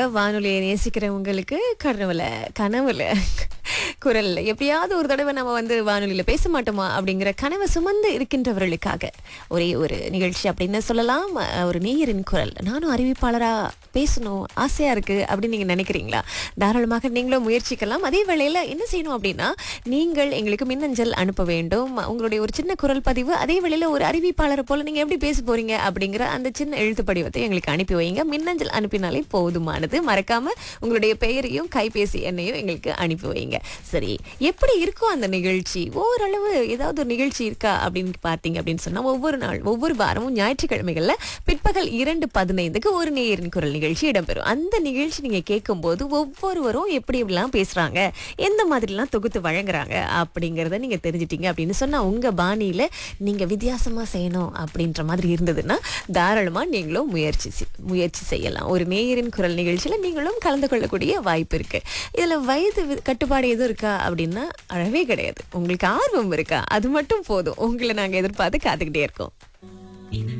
நிச்சயமாக வானொலியை நேசிக்கிறவங்களுக்கு கனவுல கனவுல குரல்ல எப்பயாவது ஒரு தடவை நம்ம வந்து வானொலியில பேச மாட்டோமா அப்படிங்கிற கனவை சுமந்து இருக்கின்றவர்களுக்காக ஒரே ஒரு நிகழ்ச்சி அப்படின்னு சொல்லலாம் அஹ், ஒரு நேயரின் குரல் நானும் அறிவிப்பாளரா பேசணும் ஆசையா இருக்கு அப்படின்னு நீங்க நினைக்கிறீங்களா தாராளமாக நீங்களும் முயற்சிக்கலாம் அதே வேளையில என்ன செய்யணும் அப்படின்னா நீங்கள் எங்களுக்கு மின்னஞ்சல் அனுப்ப வேண்டும் உங்களுடைய ஒரு சின்ன குரல் பதிவு அதே வேளையில ஒரு அறிவிப்பாளரை போல நீங்க எப்படி பேச போறீங்க அப்படிங்கிற அந்த சின்ன எழுத்து படிவத்தை எங்களுக்கு அனுப்பி வைங்க மின்னஞ்சல் அனுப்பினாலே போதுமானது மறக்காம உங்களுடைய பெயரையும் கைபேசி எண்ணையும் எங்களுக்கு அனுப்பி வைங்க சரி எப்படி இருக்கும் அந்த நிகழ்ச்சி ஓரளவு ஏதாவது ஒரு நிகழ்ச்சி இருக்கா அப்படின்னு பார்த்தீங்க அப்படின்னு சொன்னா ஒவ்வொரு நாள் ஒவ்வொரு வாரமும் ஞாயிற்றுக்கிழமைகள்ல பிற்பகல் இரண்டு பதினைந்துக்கு ஒரு நேயரின் குரல் நிகழ்ச்சி இடம்பெறும் அந்த நிகழ்ச்சி நீங்க கேட்கும்போது ஒவ்வொருவரும் எப்படி எப்படிலாம் பேசுறாங்க எந்த மாதிரிலாம் தொகுத்து வழங்குறாங்க அப்படிங்கறத நீங்க தெரிஞ்சிட்டீங்க அப்படின்னு சொன்னா உங்க பாணியில நீங்க வித்தியாசமா செய்யணும் அப்படின்ற மாதிரி இருந்ததுன்னா தாராளமா நீங்களும் முயற்சி செய்- முயற்சி செய்யலாம் ஒரு நேயரின் குரல் நிகழ்ச்சியில நீங்களும் கலந்து கொள்ளக்கூடிய வாய்ப்பு இருக்கு இதுல வயது வி- கட்டுப்பாடு எதுவும் இருக்கா அப்படின்னா அழவே கிடையாது உங்களுக்கு ஆர்வம் இருக்கா அது மட்டும் போதும் உங்களை நாங்க எதிர்பார்த்து காத்துக்கிட்டே இருக்கோம்